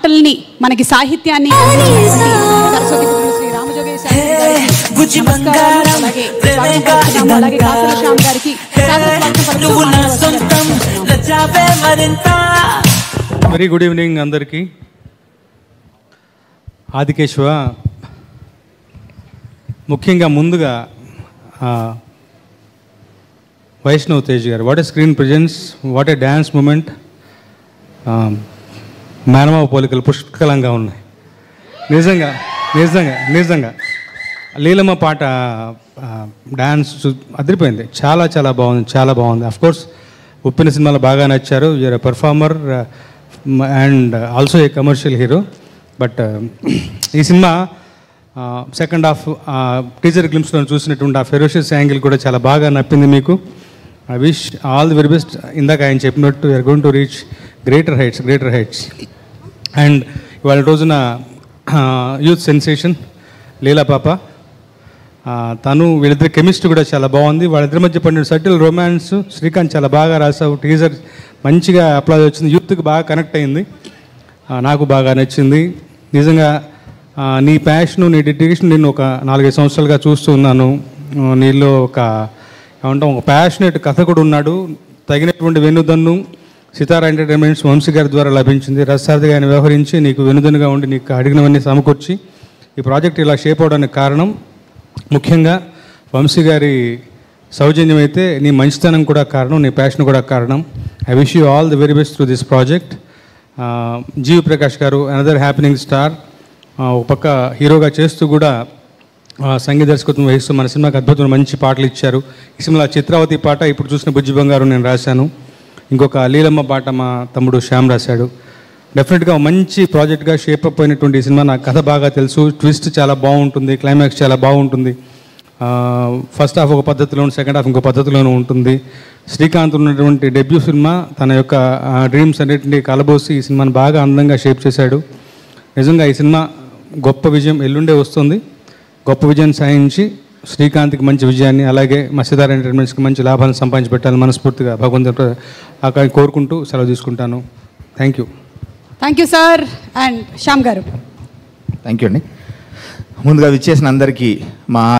పాటల్ని మనకి సాహిత్యాన్ని సరస్వతి పుత్రుడు శ్రీ రామజోగయ్య శాస్త్రి గారికి బుజ్జి నమస్కారాలు. బంగారం, అలాగే ప్రేమే స్వాగతం పలుకుతున్నాము. అలాగే కాలిదంతా. కాసుల శ్యామ్ గారికి సాదర స్వాగతం పలుకుతూ నువ్వు నా మానవ సొంతం వచనం నచ్చావే మరింత వెరీ గుడ్ ఈవినింగ్ అందరికీ ఆదికేశవ ముఖ్యంగా ముందుగా ఆ, Vaishnav Tej garu what a screen presence what a dance moment మేనమావ పోలికలు పుష్కలంగా ఉన్నాయి నిజంగా నిజంగా నిజంగా లీలమ్మ పాట ఆ, డ్యాన్స్ చూ- అదిరిపోయింది చాలా చాలా బాగుంది చాలా బాగుంది అఫ్ కోర్స్ ఉప్పిన సినిమాలో బాగా నచ్చారు you are a performer and also a commercial hero but ఈ సినిమా సెకండ్ హాఫ్ టీజర్ గ్లిమ్స్లో చూసినటువంటి ఆ ఫెరోషియస్ యాంగిల్ కూడా చాలా బాగా నప్పింది మీకు I wish all the very best ఇందాక ఆయన చెప్పినట్టు you are going to reach greater heights greater heights and ఇవాళ రోజున యూత్ సెన్సేషన్ లీలా పాప ఆ, తను వీళ్ళిద్దరి కెమిస్ట్రీ కూడా చాలా బాగుంది వాళ్ళిద్దరి మధ్య పండిన సటిల్ రొమాన్స్ శ్రీకాంత్ చాలా బాగా రాసావు టీజర్ మంచిగా అప్లాజ్ వచ్చింది యూత్కి బాగా కనెక్ట్ అయింది ఆ, నాకు బాగా నచ్చింది నిజంగా ఆ, నీ ప్యాషన్ నీ డెడికేషన్ నేను ఒక నాలుగైదు సంవత్సరాలుగా చూస్తూ ఉన్నాను ఆ, నీలో ఒక ఏమంటాం ఒక ప్యాషనేట్ కథ కూడా ఉన్నాడు తగినటువంటి వెన్నుదన్ను సితారా ఎంటర్టైన్మెంట్స్ వంశీ గారి ద్వారా లభించింది రసార్థిగా ఆయన వ్యవహరించి నీకు వెనుదన్నుగా ఉండి నీకు అడిగినవన్నీ సమకూర్చి ఈ ప్రాజెక్ట్ ఇలా షేప్ అవడానికి కారణం ముఖ్యంగా వంశీ గారి సౌజన్యం అయితే నీ మంచితనం కూడా కారణం నీ ప్యాషన్ కూడా కారణం I wish you all the very best through this project G V Prakash garu another happening star ఒక పక్క హీరోగా చేస్తూ కూడా ఆ, సంగీత దర్శకత్వం వహిస్తూ మన సినిమాకి అద్భుతమైన మంచి పాటలు ఇచ్చారు ఈ సినిమాలో చిత్రావతి పాట ఇప్పుడు చూసిన బుజ్జి బంగారు నేను రాశాను ఇంకొక లీలమ్మ పాట మా తమ్ముడు శ్యామ్ రాశాడు డెఫినెట్గా ఒక మంచి ప్రాజెక్ట్గా షేప్ అప్ అయినటువంటి ఈ సినిమా నాకు కథ బాగా తెలుసు ట్విస్ట్ చాలా బాగుంటుంది క్లైమాక్స్ చాలా బాగుంటుంది ఫస్ట్ హాఫ్ ఒక పద్ధతిలోను సెకండ్ హాఫ్ ఇంకో పద్ధతిలోనూ ఉంటుంది శ్రీకాంత్ ఉన్నటువంటి డెబ్యూ సినిమా తన యొక్క డ్రీమ్స్ అన్నింటినీ కలబోసి ఈ సినిమాని బాగా అందంగా షేప్ చేశాడు నిజంగా ఈ సినిమా గొప్ప విజయం ఎల్లుండే వస్తుంది గొప్ప విజయం సాధించి శ్రీకాంత్కి మంచి విజయాన్ని అలాగే మత్స్యదార ఎంటర్టైన్మెంట్స్కి మంచి లాభాలను సంపాదించి పెట్టాలని మనస్ఫూర్తిగా భగవంతుడు ఆకారం కోరుకుంటూ సెలవు తీసుకుంటాను thank you thank you sir and Shyam garu thank you అండి ముందుగా విచ్చేసిన అందరికీ మా